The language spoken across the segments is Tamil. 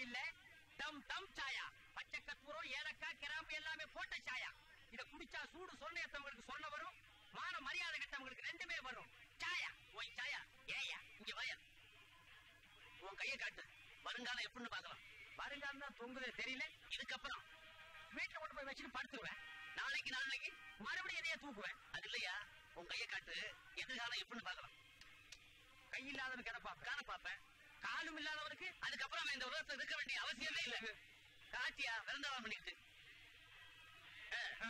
இல்ல தம் தம் சாயா பச்சை கற்பூரம் ஏலக்காய் கிராம்பு எல்லாமே போட்ட சாயா இத குடிச்சா சூடு சொன்னேத்தவங்களுக்கு சொல்ல வரும் மான மரியாதை கட்டவங்களுக்கு ரெண்டுமே வரும் சாயா ஓய் சாயா ஏயா இங்க வாயா உன் கையை காட்டு வருங்காலம் எப்படின்னு பார்க்கலாம் வருங்காலம் தான் தொங்குதே தெரியல இதுக்கப்புறம் வீட்டுல கொண்டு போய் வச்சுட்டு படுத்துருவேன் நாளைக்கு நாளைக்கு மறுபடியும் எதையே தூக்குவேன் அது இல்லையா உன் கையை காட்டு எதிர்காலம் எப்படின்னு பார்க்கலாம் கை இல்லாதவனுக்கு எதை பார்ப்பேன் காண பாப்பேன் காலும் இல்லாதவனுக்கு அதுக்கப்புறம் அவன் இந்த உலகத்துல இருக்க வேண்டிய அவசியமே இல்ல காட்டியா விருந்தாவம் பண்ணிட்டு ஆ?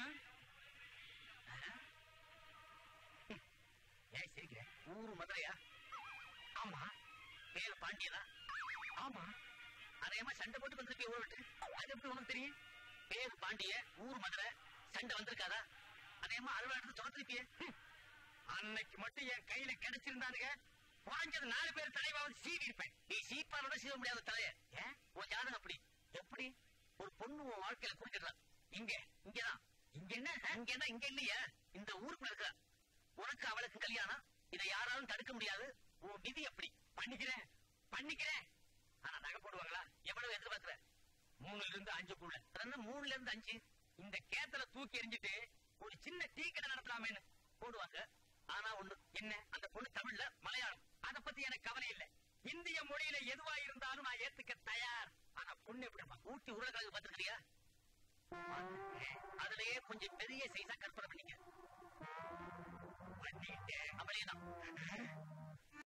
ஏன் சிரிக்கிற ஊரு மதுரையா ஆமா பேரு பாண்டியனா ஆமா அநேகமா சண்டை போட்டு வந்திருக்கே ஊர் விட்டு அது எப்படி உனக்கு தெரியும் பேரு பாண்டிய ஊர் மதுரை சண்டை வந்திருக்காதா அநேகமா அலுவலக எடுத்து துரத்திருப்பியே ஹம். அன்னைக்கு மட்டும் என் கையில கிடைச்சிருந்தானுங்க குறைஞ்சது நாலு பேர் தலைவாவது சீவி இருப்பேன் நீ சீப்பானோட செய்ய முடியாத தலைய ஏன் உன் ஜாதகம் அப்படி எப்படி ஒரு பொண்ணு உன் வாழ்க்கையில குறுக்கிடுறா இங்க இங்கதான் இங்க என்ன இங்க என்ன இங்க இல்லையா இந்த ஊருக்குள்ள இருக்கா உனக்கு அவளுக்கு கல்யாணம் இதை யாராலும் தடுக்க முடியாது உன் விதி அப்படி பண்ணிக்கிறேன் பண்ணிக்கிறேன் ஆனா நகை போடுவாங்களா எவ்வளவு எதிர்பார்க்கிற மூணுல இருந்து அஞ்சுக்குள்ள ரெண்டு மூணுல இருந்து அஞ்சு இந்த கேத்தல தூக்கி எறிஞ்சிட்டு ஒரு சின்ன டீ கடை நடத்தலாமேன்னு போடுவாங்க ஆனா ஒண்ணு என்ன அந்த பொண்ணு தமிழ்ல மலையாளம் அத பத்தி எனக்கு கவலை இல்ல இந்திய மொழியில எதுவா இருந்தாலும் நான் ஏத்துக்க தயார் ஆனா பொண்ணு எப்படிப்பா ஊட்டி உருளைக்கிழங்கு பாத்துக்கிறியா அதுலயே கொஞ்சம் பெரிய சைஸா கற்பனை பண்ணிக்க பண்ணிக்கிட்டேன் அவளேதான்